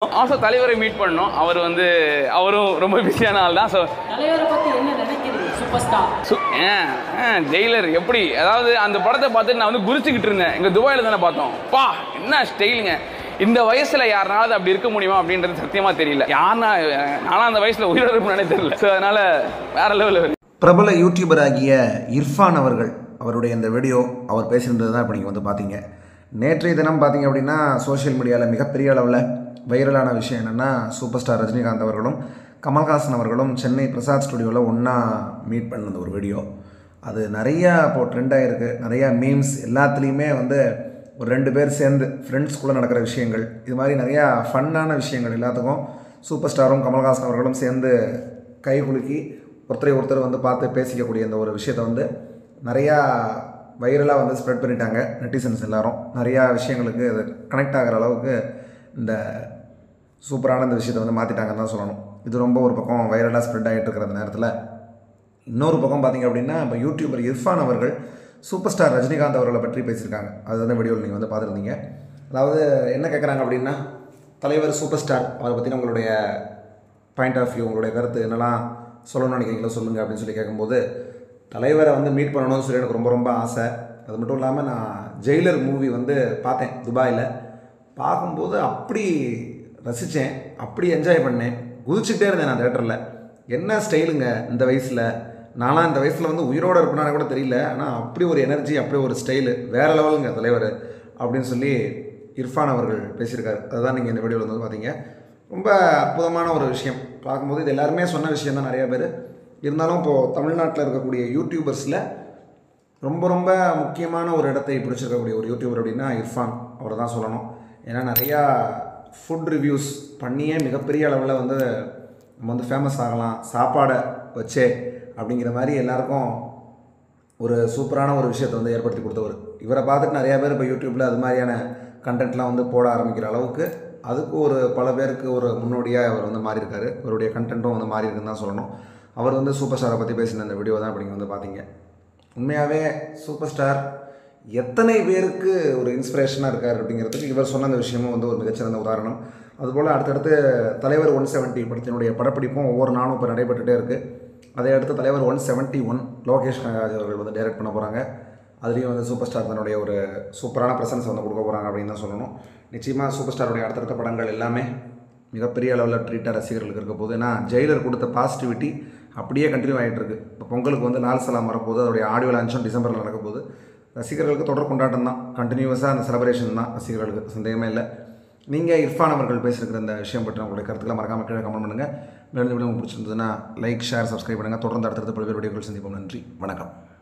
also தலைவரை meet பண்ணோம் அவர் வந்து அவரும் ரொம்ப பிஸியான ஆள் தான் ஸோ தலைவரை பத்தி என்ன நினைக்கிறீங்க சூப்பர் ஸ்டார் சு ஏன் ஜெயிலர் எப்படி அதாவது அந்த படத்தை பார்த்துட்டு நான் வந்து குறிச்சிக்கிட்டு இருந்தேன் இங்கே துபாயில் தானே பார்த்தோம் பா என்ன ஸ்டைலுங்க இந்த வயசுல யாருனாவது அப்படி இருக்க முடியுமா அப்படின்றது சத்தியமா தெரியல யாருனா நானும் அந்த வயசுல உயிரோட இருப்பேனே தெரியல ஸோ அதனால வேற லெவலில் பிரபல யூடியூபர் ஆகிய இர்ஃபான் அவர்கள் அவருடைய இந்த வீடியோ அவர் பேசியிருந்தது தான் இப்போ நீங்கள் வந்து பார்த்தீங்க நேற்றைய தினம் பார்த்தீங்க அப்படின்னா சோஷியல் மீடியாவில் மிகப்பெரிய அளவில் வைரலான விஷயம் என்னென்னா சூப்பர் ஸ்டார் ரஜினிகாந்த் அவர்களும் கமல்ஹாசன் அவர்களும் சென்னை பிரசாத் ஸ்டுடியோவில் ஒன்றா மீட் பண்ணது ஒரு வீடியோ அது நிறையா இப்போது ட்ரெண்ட் ஆகிருக்கு நிறையா மீம்ஸ் எல்லாத்துலேயுமே வந்து ஒரு ரெண்டு பேர் சேர்ந்து ஃப்ரெண்ட்ஸ்குள்ளே நடக்கிற விஷயங்கள் இது மாதிரி நிறையா ஃபன்னான விஷயங்கள் எல்லாத்துக்கும் சூப்பர் ஸ்டாரும் கமல்ஹாசன் அவர்களும் சேர்ந்து கை குலுக்கி ஒருத்தரை ஒருத்தர் வந்து பார்த்து பேசிக்கக்கூடிய இந்த ஒரு விஷயத்தை வந்து நிறையா வைரலாக வந்து ஸ்ப்ரெட் பண்ணிட்டாங்க நெட்டிசன்ஸ் எல்லாரும் நிறையா விஷயங்களுக்கு இது கனெக்ட் ஆகிற அளவுக்கு இந்த சூப்பரான இந்த விஷயத்தை வந்து மாற்றிட்டாங்கன்னு தான் சொல்லணும் இது ரொம்ப ஒரு பக்கம் வைரலாக ஸ்ப்ரெட் ஆகிட்டு இருக்கிற அந்த நேரத்தில் இன்னொரு பக்கம் பார்த்தீங்க அப்படின்னா இப்போ யூடியூபர் இர்ஃபான் அவர்கள் சூப்பர் ஸ்டார் ரஜினிகாந்த் அவர்களை பற்றி பேசியிருக்காங்க அது வந்து வீடியோவில் நீங்கள் வந்து பார்த்துருந்தீங்க அதாவது என்ன கேட்குறாங்க அப்படின்னா தலைவர் சூப்பர் ஸ்டார் அவரை பற்றின உங்களுடைய பாயிண்ட் ஆஃப் வியூ உங்களுடைய கருத்து என்னெல்லாம் சொல்லணும்னு நினைக்கிறீங்களோ சொல்லுங்கள் அப்படின்னு சொல்லி கேட்கும்போது தலைவரை வந்து மீட் பண்ணணும்னு சொல்லி எனக்கு ரொம்ப ரொம்ப ஆசை அது மட்டும் இல்லாமல் நான் ஜெயிலர் மூவி வந்து பார்த்தேன் துபாயில் பார்க்கும்போது அப்படி ரசித்தேன் அப்படி என்ஜாய் பண்ணேன் குதிச்சுட்டே இருந்தேன் நான் தேட்டரில் என்ன ஸ்டைலுங்க இந்த வயசில் நான்லாம் இந்த வயசில் வந்து உயிரோடு இருப்பேனா கூட தெரியல ஆனால் அப்படி ஒரு எனர்ஜி அப்படி ஒரு ஸ்டைலு வேறு லெவலுங்க தலைவர் அப்படின்னு சொல்லி இர்ஃபான் அவர்கள் பேசியிருக்காரு அதுதான் நீங்கள் இந்த வீடியோவில் வந்து பார்த்தீங்க ரொம்ப அற்புதமான ஒரு விஷயம் பார்க்கும்போது இது எல்லாருமே சொன்ன விஷயம் தான் நிறைய பேர் இருந்தாலும் இப்போது தமிழ்நாட்டில் இருக்கக்கூடிய யூடியூபர்ஸில் ரொம்ப ரொம்ப முக்கியமான ஒரு இடத்தை பிடிச்சிருக்கக்கூடிய ஒரு யூடியூபர் அப்படின்னா இர்ஃபான் அவரை தான் சொல்லணும் ஏன்னா நிறையா ஃபுட் ரிவ்யூஸ் பண்ணியே மிகப்பெரிய அளவில் வந்து நம்ம வந்து ஃபேமஸ் ஆகலாம் சாப்பாடை வச்சே அப்படிங்கிற மாதிரி எல்லாருக்கும் ஒரு சூப்பரான ஒரு விஷயத்தை வந்து ஏற்படுத்தி கொடுத்தவர் இவரை பார்த்துட்டு நிறையா பேர் இப்போ யூடியூப்பில் அது மாதிரியான கண்டென்ட்லாம் வந்து போட ஆரம்பிக்கிற அளவுக்கு அதுக்கு ஒரு பல பேருக்கு ஒரு முன்னோடியாக அவர் வந்து மாறி இருக்காரு அவருடைய கண்டென்ட்டும் வந்து மாறி இருக்குன்னு தான் சொல்லணும் அவர் வந்து சூப்பர் ஸ்டாரை பற்றி பேசின அந்த வீடியோ தான் இப்படி வந்து பார்த்தீங்க உண்மையாகவே சூப்பர் ஸ்டார் எத்தனை பேருக்கு ஒரு இன்ஸ்பிரேஷனாக இருக்கார் அப்படிங்கிறதுக்கு இவர் சொன்ன அந்த விஷயமும் வந்து ஒரு மிகச்சிறந்த உதாரணம் அதுபோல் அடுத்தடுத்து தலைவர் ஒன் செவன்ட்டி படத்தினுடைய படப்பிடிப்பும் ஒவ்வொரு நாளும் இப்போ நடைபெற்றுட்டே இருக்குது அதை அடுத்து தலைவர் one seventy one Lokesh Kanagaraj அவர்கள் வந்து டைரக்ட் பண்ண போகிறாங்க அதுலேயும் வந்து சூப்பர் ஸ்டார் தன்னுடைய ஒரு சூப்பரான ப்ரெசன்ஸ் வந்து கொடுக்க போகிறாங்க அப்படின்னு தான் சொல்லணும் நிச்சயமாக சூப்பர் ஸ்டாருடைய அடுத்தடுத்த படங்கள் எல்லாமே மிகப்பெரிய அளவில் ட்ரீட்டாக ரசிகர்களுக்கு இருக்க போகுது ஏன்னா ஜெயிலர் கொடுத்த பாசிட்டிவிட்டி அப்படியே கண்டினியூ ஆகிட்டு இருக்கு இப்போ பொங்கலுக்கு வந்து லால் சலாம் வரப்போகுது அதோடைய ஆடியோ லான்ச்சும் டிசம்பரில் நடக்க போகுது ரசிகர்களுக்கு தொடர் கொண்டாட்டம் தான் கண்டினியூஸாக அந்த செலிப்ரேஷன் தான் ரசிகர்களுக்கு சந்தேகமே இல்லை நீங்கள் இர்ஃபான் அவர்கள் பேசியிருக்கிற இந்த விஷயம் பற்றி உங்களுடைய கருத்துக்களை மறக்காம கீழே கமெண்ட் பண்ணுங்கள் மேலும் இந்த வீடியோ உங்களுக்கு பிடிச்சிருந்ததுன்னா லைக் ஷேர் சப்ஸ்கிரைப் பண்ணுங்கள் தொடர்ந்து அடுத்தடுத்து பல்வேறு வீடியோக்கள் சந்திப்போம் நன்றி வணக்கம்